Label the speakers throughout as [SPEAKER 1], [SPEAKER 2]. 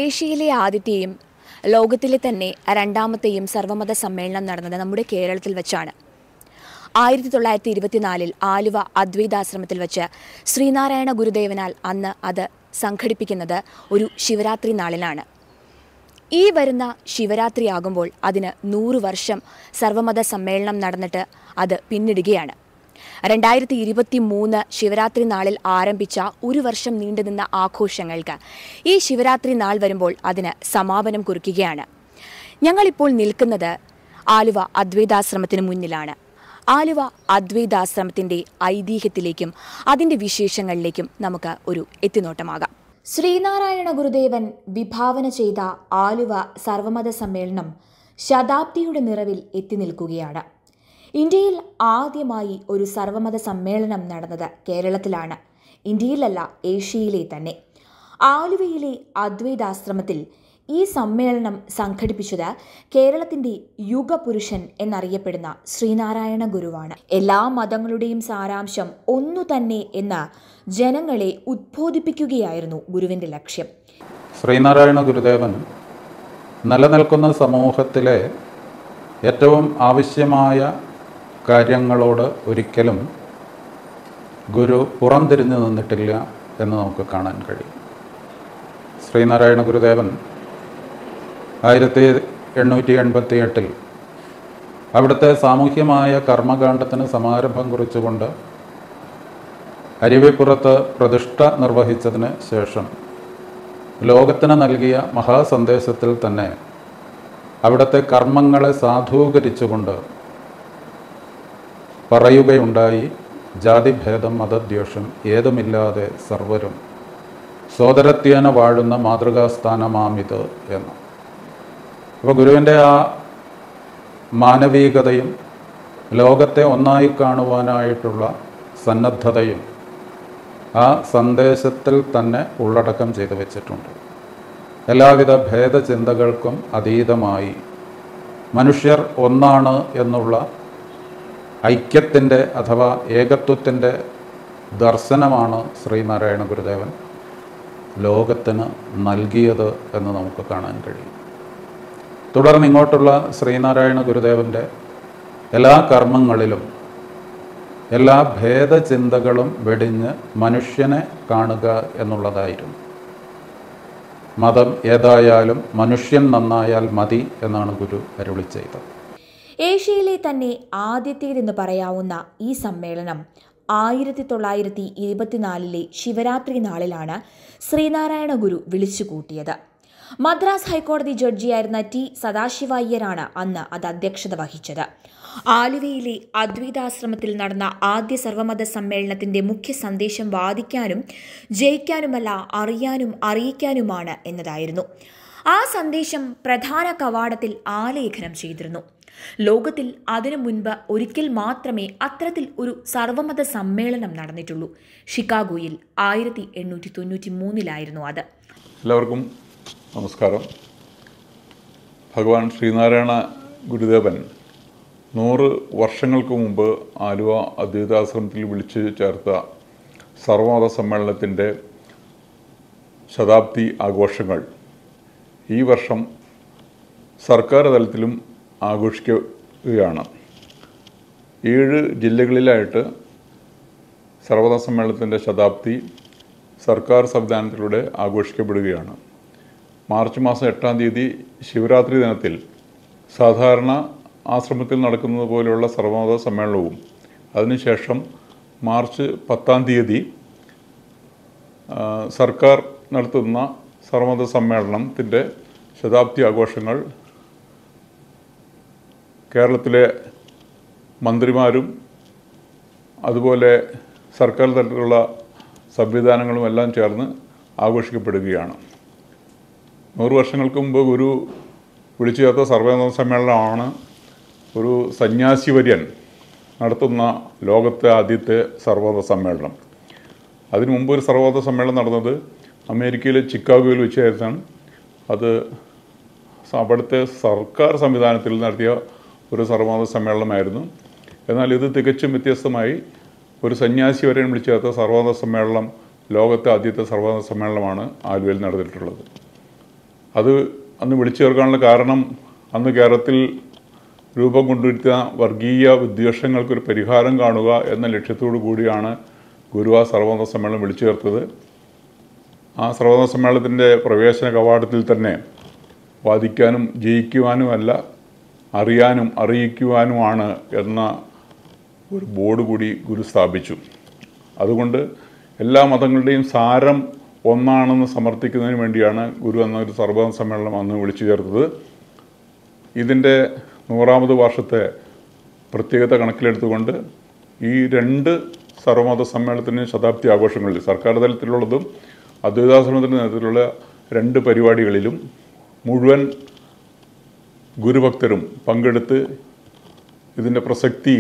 [SPEAKER 1] ഏഷ്യയിലെ ആദ്യത്തെയും ലോകത്തിലെ തന്നെ രണ്ടാമത്തെയും സർവമത സമ്മേളനം നടന്നത് നമ്മുടെ കേരളത്തിൽ വെച്ചാണ് ആയിരത്തി തൊള്ളായിരത്തി ഇരുപത്തിനാലിൽ ആലുവ അദ്വൈതാശ്രമത്തിൽ വെച്ച് ശ്രീനാരായണ ഗുരുദേവനാൽ അന്ന് അത് സംഘടിപ്പിക്കുന്നത് ഒരു ശിവരാത്രി നാളിലാണ് ഈ വരുന്ന ശിവരാത്രിയാകുമ്പോൾ അതിന് നൂറ് വർഷം സർവമത സമ്മേളനം നടന്നിട്ട് അത് പിന്നിടുകയാണ് രണ്ടായിരത്തി ഇരുപത്തി മൂന്ന് ശിവരാത്രി നാളിൽ ആരംഭിച്ച ഒരു വർഷം നീണ്ടുനിന്ന ആഘോഷങ്ങൾക്ക് ഈ ശിവരാത്രി നാൾ വരുമ്പോൾ അതിന് സമാപനം കുറിക്കുകയാണ് ഞങ്ങളിപ്പോൾ നിൽക്കുന്നത് ആലുവ അദ്വൈതാശ്രമത്തിന് മുന്നിലാണ് ആലുവ അദ്വൈതാശ്രമത്തിൻ്റെ ഐതിഹ്യത്തിലേക്കും അതിൻ്റെ വിശേഷങ്ങളിലേക്കും നമുക്ക് ഒരു എത്തിനോട്ടമാകാം ശ്രീനാരായണ ഗുരുദേവൻ വിഭാവന ചെയ്ത ആലുവ സർവമത സമ്മേളനം ശതാബ്ദിയുടെ നിറവിൽ എത്തി നിൽക്കുകയാണ് ഇന്ത്യയിൽ ആദ്യമായി ഒരു സർവമത സമ്മേളനം നടന്നത് കേരളത്തിലാണ് ഇന്ത്യയിലല്ല ഏഷ്യയിലെ തന്നെ ആലുവയിലെ അദ്വൈതാശ്രമത്തിൽ ഈ സമ്മേളനം സംഘടിപ്പിച്ചത് കേരളത്തിന്റെ യുഗപുരുഷൻ എന്നറിയപ്പെടുന്ന ശ്രീനാരായണ ഗുരുവാണ് എല്ലാ മതങ്ങളുടെയും സാരാംശം ഒന്നു തന്നെ എന്ന് ജനങ്ങളെ ഉദ്ബോധിപ്പിക്കുകയായിരുന്നു ഗുരുവിന്റെ ലക്ഷ്യം
[SPEAKER 2] ശ്രീനാരായണ ഗുരുദേവൻ നിലനിൽക്കുന്ന സമൂഹത്തിലെ ഏറ്റവും ആവശ്യമായ കാര്യങ്ങളോട് ഒരിക്കലും ഗുരു പുറംതിരിഞ്ഞു നിന്നിട്ടില്ല എന്ന് നമുക്ക് കാണാൻ കഴിയും ശ്രീനാരായണ ഗുരുദേവൻ ആയിരത്തി എണ്ണൂറ്റി എൺപത്തി എട്ടിൽ അവിടുത്തെ സാമൂഹ്യമായ കർമ്മകാണ്ഡത്തിന് സമാരംഭം കുറിച്ചുകൊണ്ട് അരുവിപ്പുറത്ത് പ്രതിഷ്ഠ നിർവഹിച്ചതിന് ശേഷം ലോകത്തിന് നൽകിയ മഹാസന്ദേശത്തിൽ തന്നെ അവിടുത്തെ കർമ്മങ്ങളെ സാധൂകരിച്ചുകൊണ്ട് പറയുകയുണ്ടായി ജാതിഭേദം മതദ്വേഷം ഏതുമില്ലാതെ സർവരും സോദരത്യേന വാഴുന്ന മാതൃകാസ്ഥാനമാമിത് എന്ന് അപ്പോൾ ഗുരുവിൻ്റെ ആ മാനവികതയും ലോകത്തെ ഒന്നായി കാണുവാനായിട്ടുള്ള സന്നദ്ധതയും ആ സന്ദേശത്തിൽ തന്നെ ഉള്ളടക്കം ചെയ്തു വെച്ചിട്ടുണ്ട് എല്ലാവിധ ഭേദചിന്തകൾക്കും അതീതമായി മനുഷ്യർ ഒന്നാണ് എന്നുള്ള ഐക്യത്തിൻ്റെ അഥവാ ഏകത്വത്തിൻ്റെ ദർശനമാണ് ശ്രീനാരായണ ഗുരുദേവൻ ലോകത്തിന് നൽകിയത് എന്ന് നമുക്ക് കാണാൻ കഴിയും തുടർന്ന് ഇങ്ങോട്ടുള്ള ശ്രീനാരായണ ഗുരുദേവൻ്റെ എല്ലാ കർമ്മങ്ങളിലും എല്ലാ ഭേദചിന്തകളും വെടിഞ്ഞ് മനുഷ്യനെ കാണുക എന്നുള്ളതായിരുന്നു മതം ഏതായാലും മനുഷ്യൻ നന്നായാൽ മതി എന്നാണ് ഗുരു അരുളി ചെയ്തത്
[SPEAKER 1] ഏഷ്യയിലെ തന്നെ ആദ്യത്തേതെന്ന് പറയാവുന്ന ഈ സമ്മേളനം ആയിരത്തി തൊള്ളായിരത്തി ഇരുപത്തിനാലിലെ ശിവരാത്രി നാളിലാണ് ശ്രീനാരായണ ഗുരു വിളിച്ചുകൂട്ടിയത് മദ്രാസ് ഹൈക്കോടതി ജഡ്ജിയായിരുന്ന ടി സദാശിവ അയ്യരാണ് അന്ന് അത് അധ്യക്ഷത വഹിച്ചത് ആലുവയിലെ അദ്വൈതാശ്രമത്തിൽ നടന്ന ആദ്യ സർവമത സമ്മേളനത്തിന്റെ മുഖ്യ സന്ദേശം വാദിക്കാനും ജയിക്കാനുമല്ല അറിയാനും അറിയിക്കാനുമാണ് എന്നതായിരുന്നു ആ സന്ദേശം പ്രധാന കവാടത്തിൽ ആലേഖനം ചെയ്തിരുന്നു ലോകത്തിൽ അതിനു മുൻപ് ഒരിക്കൽ മാത്രമേ അത്തരത്തിൽ ഒരു സർവമത സമ്മേളനം നടന്നിട്ടുള്ളൂ ഷിക്കാഗോയിൽ ആയിരത്തി എണ്ണൂറ്റി തൊണ്ണൂറ്റി മൂന്നിലായിരുന്നു അത്
[SPEAKER 3] എല്ലാവർക്കും നമസ്കാരം ഭഗവാൻ ശ്രീനാരായണ ഗുരുദേവൻ നൂറ് വർഷങ്ങൾക്ക് മുമ്പ് ആലുവ അദ്വൈതാശ്രമത്തിൽ വിളിച്ചു ചേർത്ത സർവമത സമ്മേളനത്തിൻ്റെ ശതാബ്ദി ആഘോഷങ്ങൾ ഈ വർഷം സർക്കാർ തലത്തിലും ആഘോഷിക്കുകയാണ് ഏഴ് ജില്ലകളിലായിട്ട് സർവമത സമ്മേളനത്തിൻ്റെ ശതാബ്ദി സർക്കാർ സംവിധാനത്തിലൂടെ ആഘോഷിക്കപ്പെടുകയാണ് മാർച്ച് മാസം എട്ടാം തീയതി ശിവരാത്രി ദിനത്തിൽ സാധാരണ ആശ്രമത്തിൽ നടക്കുന്നത് പോലെയുള്ള സർവമത സമ്മേളനവും അതിനുശേഷം മാർച്ച് പത്താം തീയതി ആ, സർക്കാർ നടത്തുന്ന സർവമത സമ്മേളനത്തിൻ്റെ ശതാബ്ദി ആഘോഷങ്ങൾ കേരളത്തിലെ മന്ത്രിമാരും അതുപോലെ സർക്കാർ തലത്തിലുള്ള സംവിധാനങ്ങളും എല്ലാം ചേർന്ന് ആഘോഷിക്കപ്പെടുകയാണ് നൂറ് വർഷങ്ങൾക്ക് മുമ്പ് ഗുരു വിളിച്ചു ചേർത്ത സർവമത സമ്മേളനമാണ് ഒരു സന്യാസി വര്യൻ നടത്തുന്ന ലോകത്തെ ആദ്യത്തെ സർവമത സമ്മേളനം അതിനു മുമ്പ് ഒരു സർവമത സമ്മേളനം നടന്നത് അമേരിക്കയിലെ ചിക്കാഗോയിൽ വെച്ചായിരുന്നു അത് സ- അവിടുത്തെ സർക്കാർ സംവിധാനത്തിൽ നടത്തിയ ഒരു സർവമത സമ്മേളനമായിരുന്നു എന്നാൽ ഇത് തികച്ചും വ്യത്യസ്തമായി ഒരു സന്യാസി വരെ വിളിച്ചു ചേർത്ത സർവമത സമ്മേളനം ലോകത്തെ ആദ്യത്തെ സർവമത സമ്മേളനമാണ് ആലുവയിൽ നടന്നിട്ടുള്ളത് അത് അന്ന് വിളിച്ചു ചേർക്കാനുള്ള കാരണം അന്ന് കേരളത്തിൽ രൂപം കൊണ്ടുവരുത്ത വർഗീയ വിദ്വേഷങ്ങൾക്കൊരു പരിഹാരം കാണുക എന്ന ലക്ഷ്യത്തോടു കൂടിയാണ് ഗുരു ആ സർവമത സമ്മേളനം വിളിച്ചു ചേർത്തത് ആ സർവമത സമ്മേളനത്തിൻ്റെ പ്രവേശന കവാടത്തിൽ തന്നെ വാദിക്കാനും ജയിക്കുവാനുമല്ല അറിയാനും അറിയിക്കുവാനുമാണ് എന്ന ഒരു ബോർഡ് കൂടി ഗുരു സ്ഥാപിച്ചു അതുകൊണ്ട് എല്ലാ മതങ്ങളുടെയും സാരം ഒന്നാണെന്ന് സമർത്ഥിക്കുന്നതിന് വേണ്ടിയാണ് ഗുരു എന്ന ഒരു സർവമത സമ്മേളനം അന്ന് വിളിച്ചു ചേർത്തത് ഇതിൻ്റെ നൂറാമത് വർഷത്തെ പ്രത്യേകത കണക്കിലെടുത്തുകൊണ്ട് ഈ രണ്ട് സർവമത സമ്മേളനത്തിന് ശതാബ്ദി ആഘോഷങ്ങളിൽ സർക്കാർ തലത്തിലുള്ളതും അദ്വൈതാശ്രമത്തിൻ്റെ നേതൃത്വത്തിലുള്ള രണ്ട് പരിപാടികളിലും മുഴുവൻ ഗുരുഭക്തരും പങ്കെടുത്ത് ഇതിൻ്റെ പ്രസക്തി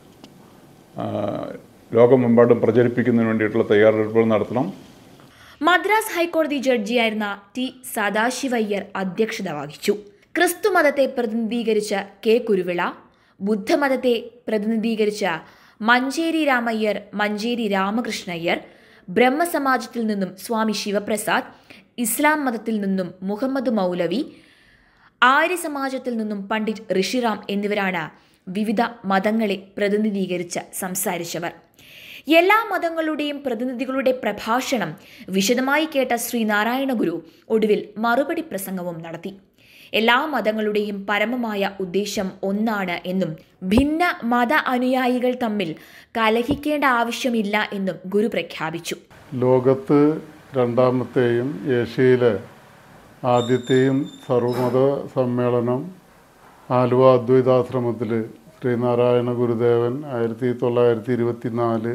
[SPEAKER 3] ആ, ലോകമെമ്പാടും പ്രചരിപ്പിക്കുന്നതിന് വേണ്ടിയിട്ടുള്ള തയ്യാറെടുപ്പുകൾ നടത്തണം
[SPEAKER 1] മദ്രാസ് ഹൈക്കോടതി ജഡ്ജിയായിരുന്ന ടി സദാശിവയ്യർ അധ്യക്ഷത വഹിച്ചു ക്രിസ്തു മതത്തെ പ്രതിനിധീകരിച്ച കെ കുരുവിള ബുദ്ധമതത്തെ പ്രതിനിധീകരിച്ച മഞ്ചേരി രാമയ്യർ മഞ്ചേരി രാമകൃഷ്ണയ്യർ ബ്രഹ്മസമാജത്തിൽ നിന്നും സ്വാമി ശിവപ്രസാദ് ഇസ്ലാം മതത്തിൽ നിന്നും മുഹമ്മദ് മൗലവി ആര്യ സമാജത്തിൽ നിന്നും പണ്ഡിറ്റ് ഋഷിറാം എന്നിവരാണ് വിവിധ മതങ്ങളെ പ്രതിനിധീകരിച്ച് സംസാരിച്ചവർ എല്ലാ മതങ്ങളുടെയും പ്രതിനിധികളുടെ പ്രഭാഷണം വിശദമായി കേട്ട ശ്രീനാരായണ ഗുരു ഒടുവിൽ മറുപടി പ്രസംഗവും നടത്തി എല്ലാ മതങ്ങളുടെയും പരമമായ ഉദ്ദേശം ഒന്നാണ് എന്നും ഭിന്ന മത അനുയായികൾ തമ്മിൽ കലഹിക്കേണ്ട ആവശ്യമില്ല എന്നും ഗുരു പ്രഖ്യാപിച്ചു
[SPEAKER 4] ലോകത്ത് രണ്ടാമത്തെയും ഏഷ്യയിലെ ആദ്യത്തെയും സർവമത സമ്മേളനം ആലുവ അദ്വൈതാശ്രമത്തിൽ ശ്രീനാരായണ ഗുരുദേവൻ ആയിരത്തി തൊള്ളായിരത്തി ഇരുപത്തിനാല്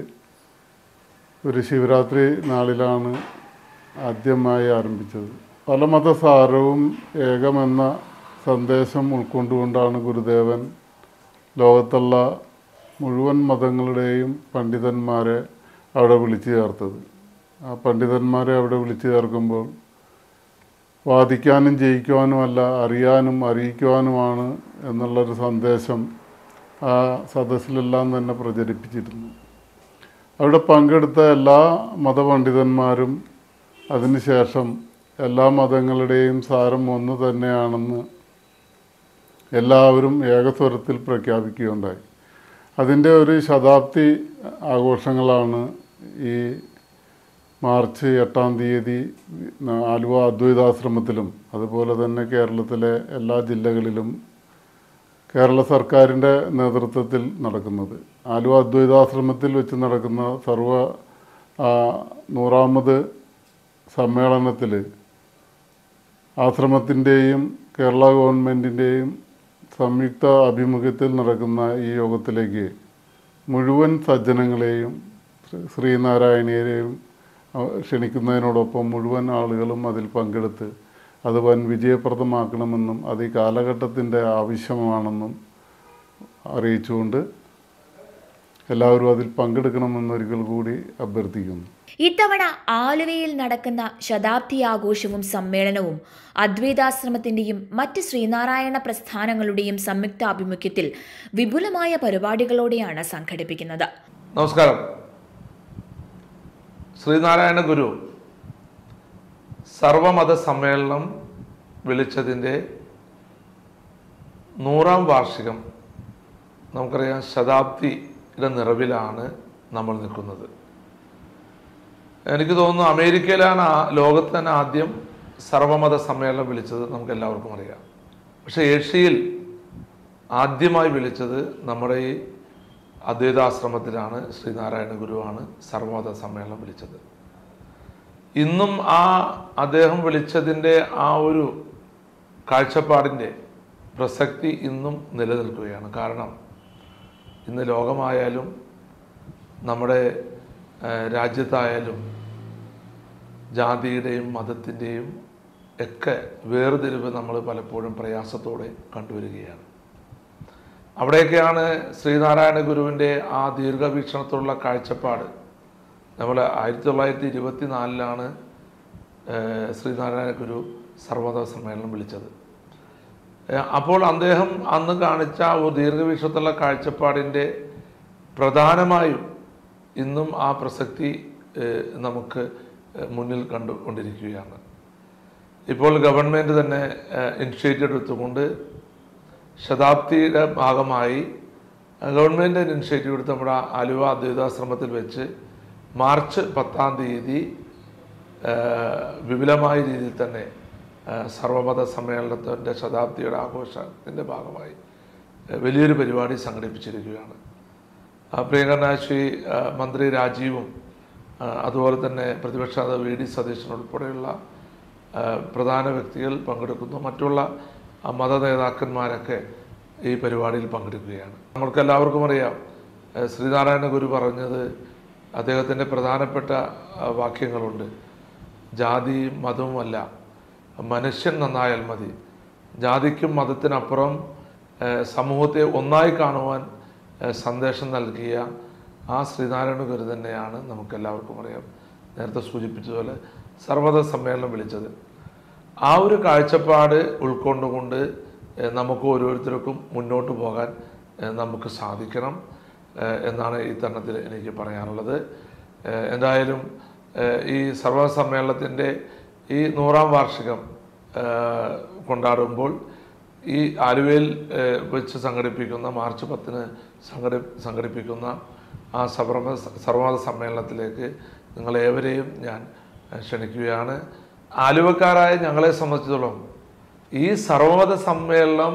[SPEAKER 4] ഒരു ശിവരാത്രി നാളിലാണ് ആദ്യമായി ആരംഭിച്ചത് പല മതസാരവും ഏകമെന്ന സന്ദേശം ഉൾക്കൊണ്ടുകൊണ്ടാണ് ഗുരുദേവൻ ലോകത്തുള്ള മുഴുവൻ മതങ്ങളുടെയും പണ്ഡിതന്മാരെ അവിടെ വിളിച്ചു ചേർത്തത് ആ പണ്ഡിതന്മാരെ അവിടെ വിളിച്ചു ചേർക്കുമ്പോൾ വാദിക്കാനും ജയിക്കുവാനുമല്ല അറിയാനും അറിയിക്കുവാനുമാണ് എന്നുള്ളൊരു സന്ദേശം ആ സദസ്സിലെല്ലാം തന്നെ പ്രചരിപ്പിച്ചിരുന്നു അവിടെ പങ്കെടുത്ത എല്ലാ മതപണ്ഡിതന്മാരും അതിനുശേഷം എല്ലാ മതങ്ങളുടെയും സാരം ഒന്ന് തന്നെയാണെന്ന് എല്ലാവരും ഏകസ്വരത്തിൽ പ്രഖ്യാപിക്കുകയുണ്ടായി അതിൻ്റെ ഒരു ശതാബ്ദി ആഘോഷങ്ങളാണ് ഈ മാർച്ച് എട്ടാം തീയതി ആലുവ അദ്വൈതാശ്രമത്തിലും അതുപോലെ തന്നെ കേരളത്തിലെ എല്ലാ ജില്ലകളിലും കേരള സർക്കാരിൻ്റെ നേതൃത്വത്തിൽ നടക്കുന്നത് ആലുവ അദ്വൈതാശ്രമത്തിൽ വെച്ച് നടക്കുന്ന സർവ ആ, നൂറാമത് സമ്മേളനത്തിൽ ആശ്രമത്തിൻ്റെയും കേരള ഗവൺമെൻറ്റിൻ്റെയും സംയുക്ത ആഭിമുഖ്യത്തിൽ നടക്കുന്ന ഈ യോഗത്തിലേക്ക് മുഴുവൻ സജ്ജനങ്ങളെയും ശ്രീ- ശ്രീനാരായണീയരെയും അഹ് ക്ഷണിക്കുന്നതിനോടൊപ്പം മുഴുവൻ ആളുകളും അതിൽ പങ്കെടുത്ത് അത് വൻ വിജയപ്രദമാക്കണമെന്നും അത് ഈ കാലഘട്ടത്തിൻ്റെ ആവശ്യമാണെന്നും അറിയിച്ചുകൊണ്ട് എല്ലാവരും അതിൽ പങ്കെടുക്കണമെന്നൊരിക്കൽ കൂടി അഭ്യർത്ഥിക്കുന്നു
[SPEAKER 1] ഇത്തവണ ആലുവയിൽ നടക്കുന്ന ശതാബ്ദി ആഘോഷവും സമ്മേളനവും അദ്വൈതാശ്രമത്തിന്റെയും മറ്റ് ശ്രീനാരായണ പ്രസ്ഥാനങ്ങളുടെയും സംയുക്താഭിമുഖ്യത്തിൽ വിപുലമായ പരിപാടികളോടെയാണ് സംഘടിപ്പിക്കുന്നത്
[SPEAKER 5] നമസ്കാരം ശ്രീനാരായണ ഗുരു സർവമത സമ്മേളനം വിളിച്ചതിൻ്റെ നൂറാം വാർഷികം നമുക്കറിയാം ശതാബ്ദിയുടെ നിറവിലാണ് നമ്മൾ നിൽക്കുന്നത് എനിക്ക് തോന്നുന്നു അമേരിക്കയിലാണ് ആ- ലോകത്ത് തന്നെ ആദ്യം സർവമത സമ്മേളനം വിളിച്ചത് നമുക്ക് എല്ലാവർക്കും അറിയാം പക്ഷെ ഏഷ്യയിൽ ആദ്യമായി വിളിച്ചത് നമ്മുടെ ഈ അദ്വൈതാശ്രമത്തിലാണ് ശ്രീനാരായണ ഗുരുവാണ് സർവമത സമ്മേളനം വിളിച്ചത് ഇന്നും ആ അദ്ദേഹം വിളിച്ചതിൻ്റെ ആ ഒരു കാഴ്ചപ്പാടിൻ്റെ പ്രസക്തി ഇന്നും നിലനിൽക്കുകയാണ് കാരണം ഇന്ന് ലോകമായാലും നമ്മുടെ ഏഹ്, രാജ്യത്തായാലും ജാതിയുടെയും മതത്തിൻ്റെയും ഒക്കെ വേർതിരിവ് നമ്മൾ പലപ്പോഴും പ്രയാസത്തോടെ കണ്ടുവരികയാണ് അവിടെയൊക്കെയാണ് ശ്രീനാരായണ ഗുരുവിൻ്റെ ആ ദീർഘവീക്ഷണത്തോടുള്ള കാഴ്ചപ്പാട് നമ്മൾ ആയിരത്തി തൊള്ളായിരത്തി ഇരുപത്തി നാലിലാണ് ശ്രീനാരായണ ഗുരു സർവമത സമ്മേളനം വിളിച്ചത് ഏഹ് അപ്പോൾ അദ്ദേഹം അന്ന് കാണിച്ച ആ ഒരു ദീർഘവീക്ഷണത്തുള്ള കാഴ്ചപ്പാടിൻ്റെ പ്രധാനമായും ഇന്നും ആ പ്രസക്തി ഏഹ് നമുക്ക് ഏഹ് മുന്നിൽ കണ്ടുകൊണ്ടിരിക്കുകയാണ് ഇപ്പോൾ ഗവൺമെൻറ് തന്നെ ഇനിഷ്യേറ്റീവ് എടുത്തുകൊണ്ട് ശതാബ്ദിയുടെ ഭാഗമായി ഗവൺമെൻറ് ഇനിഷ്യേറ്റീവ് എടുത്ത് നമ്മുടെ ആലുവ അദ്വൈതാശ്രമത്തിൽ വെച്ച് മാർച്ച് പത്താം തീയതി ഏഹ്, വിപുലമായ രീതിയിൽ തന്നെ ഏഹ്, സർവമത സമ്മേളനത്തിൻ്റെ ശതാബ്ദിയുടെ ആഘോഷത്തിൻ്റെ ഭാഗമായി ഏഹ്, വലിയൊരു പരിപാടി സംഘടിപ്പിച്ചിരിക്കുകയാണ് ആ, പ്രിയങ്കരനായ ശ്രീ ആ, മന്ത്രി രാജീവും ആ, അതുപോലെ തന്നെ പ്രതിപക്ഷ നേതാവ് വി ഡി സതീശൻ ഉൾപ്പെടെയുള്ള ആ, പ്രധാന വ്യക്തികൾ പങ്കെടുക്കുന്നു മറ്റുള്ള ആ, മത നേതാക്കന്മാരൊക്കെ ഈ പരിപാടിയിൽ പങ്കെടുക്കുകയാണ് നമ്മൾക്ക് എല്ലാവർക്കും അറിയാം ആ, ശ്രീനാരായണ ഗുരു പറഞ്ഞത് അദ്ദേഹത്തിൻ്റെ പ്രധാനപ്പെട്ട ആ, വാക്യങ്ങളുണ്ട് ജാതിയും മതവുമല്ല മനുഷ്യൻ നന്നായാൽ മതി ജാതിക്കും മതത്തിനപ്പുറം ഏഹ്, സമൂഹത്തെ ഒന്നായി കാണുവാൻ ഏഹ്, സന്ദേശം നൽകിയ ആ ശ്രീനാരായണ ഗുരു തന്നെയാണ് നമുക്കെല്ലാവർക്കും അറിയാം നേരത്തെ സൂചിപ്പിച്ചതുപോലെ സർവ്വത സമ്മേളനം വിളിച്ചത് ആ ഒരു കാഴ്ചപ്പാട് ഉൾക്കൊണ്ടുകൊണ്ട് ഏഹ്, നമുക്ക് ഓരോരുത്തർക്കും മുന്നോട്ട് പോകാൻ ഏഹ്, നമുക്ക് സാധിക്കണം ഏഹ്, എന്നാണ് ഈ തരണത്തിൽ എനിക്ക് പറയാനുള്ളത് ഏഹ്, എന്തായാലും ഏഹ്, ഈ സർവ്വ സമ്മേളനത്തിൻ്റെ ഈ നൂറാം വാർഷികം ഏഹ്, കൊണ്ടാടുമ്പോൾ ഈ ആലുവയിൽ ഏഹ്, വെച്ച് സംഘടിപ്പിക്കുന്ന മാർച്ച് പത്തിന് സംഘടി സംഘടിപ്പിക്കുന്ന ആ സർവ സർവമത സമ്മേളനത്തിലേക്ക് നിങ്ങളേവരെയും ഞാൻ ഏഹ്, ക്ഷണിക്കുകയാണ് ആലുവക്കാരായ ഞങ്ങളെ സംബന്ധിച്ചിടത്തോളം ഈ സർവമത സമ്മേളനം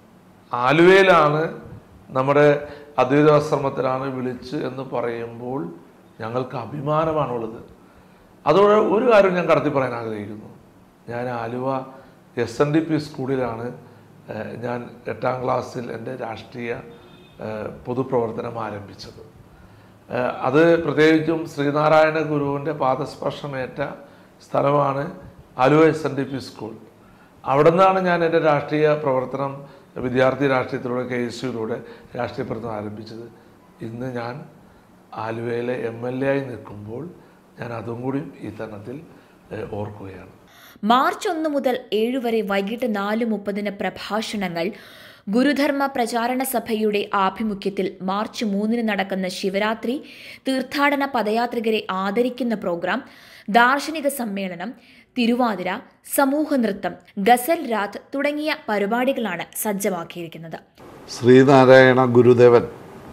[SPEAKER 5] ആലുവയിലാണ് നമ്മുടെ അദ്വൈതാശ്രമത്തിലാണ് വിളിച്ച് എന്ന് പറയുമ്പോൾ ഞങ്ങൾക്ക് അഭിമാനമാണുള്ളത് അതോടെ ഒരു കാര്യം ഞാൻ കടത്തി പറയാൻ ആഗ്രഹിക്കുന്നു ഞാൻ Aluva S N D P സ്കൂളിലാണ് ഏഹ്, ഞാൻ എട്ടാം ക്ലാസ്സിൽ എൻ്റെ രാഷ്ട്രീയ ഏഹ്, പൊതുപ്രവർത്തനം ആരംഭിച്ചത് ഏഹ്, അത് പ്രത്യേകിച്ചും ശ്രീനാരായണ ഗുരുവിൻ്റെ പാദസ്പർശമേറ്റ സ്ഥലമാണ് Aluva S N D P school അവിടെ നിന്നാണ് ഞാൻ എൻ്റെ രാഷ്ട്രീയ പ്രവർത്തനം വിദ്യാർത്ഥി രാഷ്ട്രീയത്തിലൂടെ കെ എസ് യുയിലൂടെ രാഷ്ട്രീയ പ്രവർത്തനം ആരംഭിച്ചത് ഇന്ന് ഞാൻ ആലുവയിലെ എം എൽ എ ആയി നിൽക്കുമ്പോൾ ഞാൻ അതും കൂടി ഈ തരണത്തിൽ ഏഹ്, ഓർക്കുകയാണ്
[SPEAKER 1] മാർച്ച് ഒന്ന് മുതൽ ഏഴ് വരെ വൈകിട്ട് നാല് മുപ്പതിന് പ്രഭാഷണങ്ങൾ ഗുരുധർമ്മ പ്രചാരണ സഭയുടെ ആഭിമുഖ്യത്തിൽ മാർച്ച് മൂന്നിന് നടക്കുന്ന ശിവരാത്രി തീർത്ഥാടന പദയാത്രികരെ ആദരിക്കുന്ന പ്രോഗ്രാം ദാർശനിക സമ്മേളനം തിരുവാതിര സമൂഹ നൃത്തം ഗസൽ രാത്ത് തുടങ്ങിയ പരിപാടികളാണ് സജ്ജമാക്കിയിരിക്കുന്നത്
[SPEAKER 6] ശ്രീനാരായണ ഗുരുദേവൻ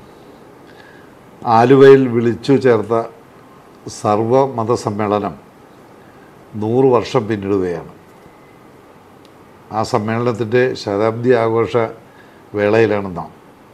[SPEAKER 6] ആലുവയിൽ വിളിച്ചു ചേർത്ത സർവമത സമ്മേളനം നൂറ് വർഷം പിന്നിടുകയാണ് ആ സമ്മേളനത്തിൻ്റെ ശതാബ്ദി ആഘോഷ വേളയിലാണ് നാം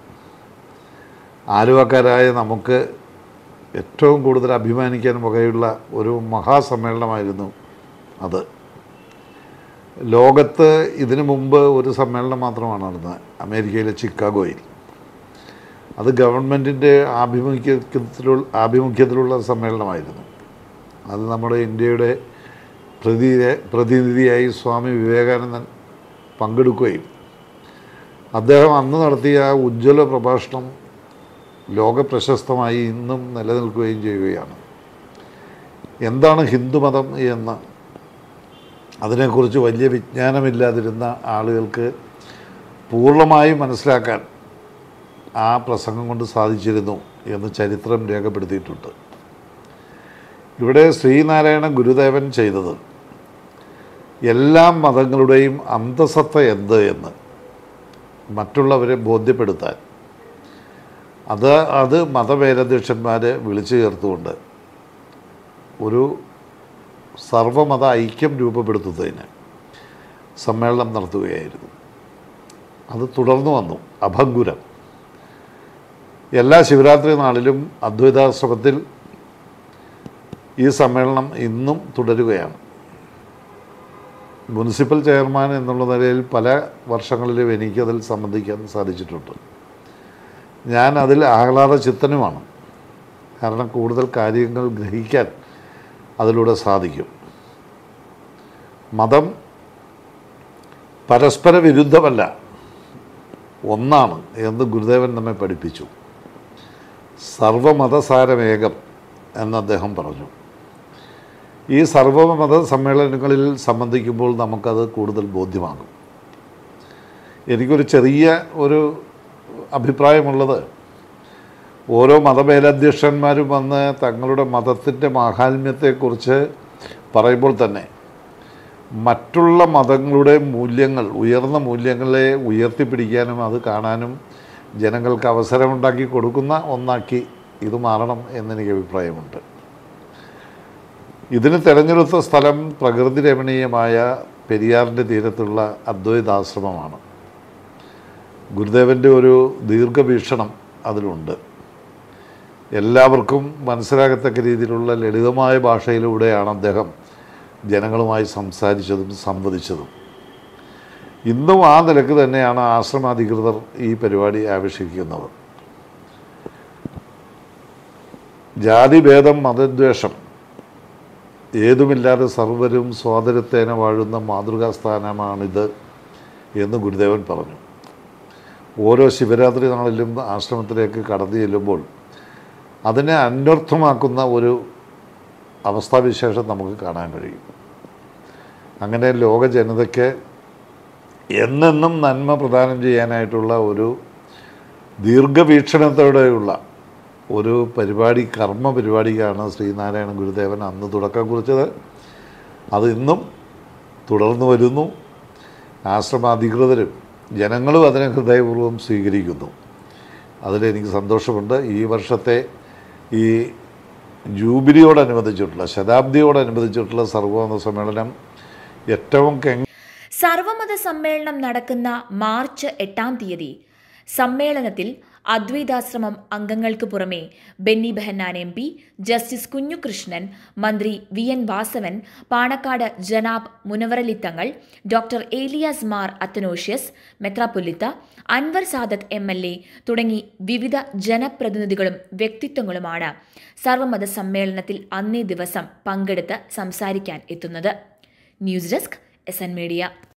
[SPEAKER 6] ആലുവക്കാരായ നമുക്ക് ഏറ്റവും കൂടുതൽ അഭിമാനിക്കാൻ വകയുള്ള ഒരു മഹാസമ്മേളനമായിരുന്നു അത് ലോകത്ത് ഇതിനു മുമ്പ് ഒരു സമ്മേളനം മാത്രമാണ് നടന്നത് അമേരിക്കയിലെ ചിക്കാഗോയിൽ അത് ഗവൺമെൻറ്റിൻ്റെ ആഭിമുഖ്യത്തിലുള്ള ആഭിമുഖ്യത്തിലുള്ള സമ്മേളനമായിരുന്നു അത് നമ്മുടെ ഇന്ത്യയുടെ പ്രതി പ്രതിനിധിയായി സ്വാമി വിവേകാനന്ദൻ പങ്കെടുക്കുകയും അദ്ദേഹം അന്ന് നടത്തിയ ആ ഉജ്ജ്വല പ്രഭാഷണം ലോകപ്രശസ്തമായി ഇന്നും നിലനിൽക്കുകയും ചെയ്യുകയാണ് എന്താണ് ഹിന്ദുമതം എന്ന് അതിനെക്കുറിച്ച് വലിയ വിജ്ഞാനമില്ലാതിരുന്ന ആളുകൾക്ക് പൂർണ്ണമായും മനസ്സിലാക്കാൻ ആ പ്രസംഗം കൊണ്ട് സാധിച്ചിരുന്നു എന്ന് ചരിത്രം രേഖപ്പെടുത്തിയിട്ടുണ്ട് ഇവിടെ ശ്രീനാരായണ ഗുരുദേവൻ ചെയ്തത് എല്ലാ മതങ്ങളുടെയും അന്തസത്ത എന്ത് എന്ന് മറ്റുള്ളവരെ ബോധ്യപ്പെടുത്താൻ അത് അത് മതമേലധ്യക്ഷന്മാരെ വിളിച്ചു ചേർത്തുകൊണ്ട് ഒരു സർവമത ഐക്യം രൂപപ്പെടുത്തുന്നതിന് സമ്മേളനം നടത്തുകയായിരുന്നു അത് തുടർന്നു വന്നു അഭംഗുരം എല്ലാ ശിവരാത്രി നാളിലും അദ്വൈതാശ്രമത്തിൽ ഈ സമ്മേളനം ഇന്നും തുടരുകയാണ് മുനിസിപ്പൽ ചെയർമാൻ എന്നുള്ള നിലയിൽ പല വർഷങ്ങളിലും എനിക്കതിൽ സംബന്ധിക്കാൻ സാധിച്ചിട്ടുണ്ട് ഞാൻ അതിൽ ആഹ്ലാദ ചിത്തനുമാണ് കാരണം കൂടുതൽ കാര്യങ്ങൾ ഗ്രഹിക്കാൻ അതിലൂടെ സാധിക്കും മതം പരസ്പര വിരുദ്ധമല്ല ഒന്നാണ് എന്ന് ഗുരുദേവൻ നമ്മെ പഠിപ്പിച്ചു സർവമതസാരമേകം എന്ന് അദ്ദേഹം പറഞ്ഞു ഈ സർവമത സമ്മേളനങ്ങളിൽ സംബന്ധിക്കുമ്പോൾ നമുക്കത് കൂടുതൽ ബോധ്യമാകും എനിക്കൊരു ചെറിയ ഒരു അഭിപ്രായമുള്ളത് ഓരോ മതമേലധ്യക്ഷന്മാരും വന്ന് തങ്ങളുടെ മതത്തിൻ്റെ മാഹാത്മ്യത്തെക്കുറിച്ച് പറയുമ്പോൾ തന്നെ മറ്റുള്ള മതങ്ങളുടെ മൂല്യങ്ങൾ ഉയർന്ന മൂല്യങ്ങളെ ഉയർത്തിപ്പിടിക്കാനും അത് കാണാനും ജനങ്ങൾക്ക് അവസരമുണ്ടാക്കി കൊടുക്കുന്ന ഒന്നാക്കി ഇത് മാറണം എന്നെനിക്ക് അഭിപ്രായമുണ്ട് ഇതിന് തിരഞ്ഞെടുത്ത സ്ഥലം പ്രകൃതി രമണീയമായ പെരിയാറിൻ്റെ തീരത്തുള്ള അദ്വൈതാശ്രമമാണ് ഗുരുദേവൻ്റെ ഒരു ദീർഘവീക്ഷണം അതിലുണ്ട് എല്ലാവർക്കും മനസ്സിലാകത്തക്ക രീതിയിലുള്ള ലളിതമായ ഭാഷയിലൂടെയാണ് അദ്ദേഹം ജനങ്ങളുമായി സംസാരിച്ചതും സംവദിച്ചതും ഇന്നും ആ നിലക്ക് തന്നെയാണ് ആശ്രമാധികൃതർ ഈ പരിപാടി ആവിഷ്കരിക്കുന്നത് ജാതിഭേദം മതദ്വേഷം ഏതുമില്ലാതെ സർവരും സ്വാതന്ത്ര്യത്തേന വാഴുന്ന മാതൃകാ സ്ഥാനമാണിത് എന്ന് ഗുരുദേവൻ പറഞ്ഞു ഓരോ ശിവരാത്രി നാളിലും ആശ്രമത്തിലേക്ക് കടന്നു ചെല്ലുമ്പോൾ അതിനെ അന്വർത്ഥമാക്കുന്ന ഒരു അവസ്ഥാവിശേഷം നമുക്ക് കാണാൻ കഴിയും അങ്ങനെ ലോക ജനതയ്ക്ക് എന്നെന്നും നന്മ പ്രദാനം ചെയ്യാനായിട്ടുള്ള ഒരു ദീർഘവീക്ഷണത്തോടെയുള്ള ഒരു പരിപാടി കർമ്മ പരിപാടിക്കാണ് ശ്രീനാരായണ ഗുരുദേവൻ അന്ന് തുടക്കം കുറിച്ചത് അത് ഇന്നും തുടർന്നു വരുന്നു ആശ്രമാധികൃതരും ജനങ്ങളും അതിനെ ഹൃദയപൂർവ്വം സ്വീകരിക്കുന്നു അതിലെനിക്ക് സന്തോഷമുണ്ട് ഈ വർഷത്തെ ഈ ജൂബിലിയോടനുബന്ധിച്ചിട്ടുള്ള ശതാബ്ദിയോടനുബന്ധിച്ചിട്ടുള്ള സർവമത സമ്മേളനം ഏറ്റവും കെങ്
[SPEAKER 1] സർവമത സമ്മേളനം നടക്കുന്ന മാർച്ച് എട്ടാം തീയതി സമ്മേളനത്തിൽ അദ്വൈതാശ്രമം അംഗങ്ങൾക്ക് പുറമെ Benny Behanan M P justice Kunhikrishnan മന്ത്രി വി എൻ വാസവൻ പാണക്കാട് ജനാബ് മുനവറലിത്തങ്ങൾ ഡോക്ടർ ഏലിയാസ് മാർ അത്തനോഷ്യസ് മെത്രാപൊലിത്ത Anwar Sadath M L A തുടങ്ങി വിവിധ ജനപ്രതിനിധികളും വ്യക്തിത്വങ്ങളുമാണ് സർവമത സമ്മേളനത്തിൽ അന്നേ ദിവസം പങ്കെടുത്ത് സംസാരിക്കാൻ എത്തുന്നത് news desk S N media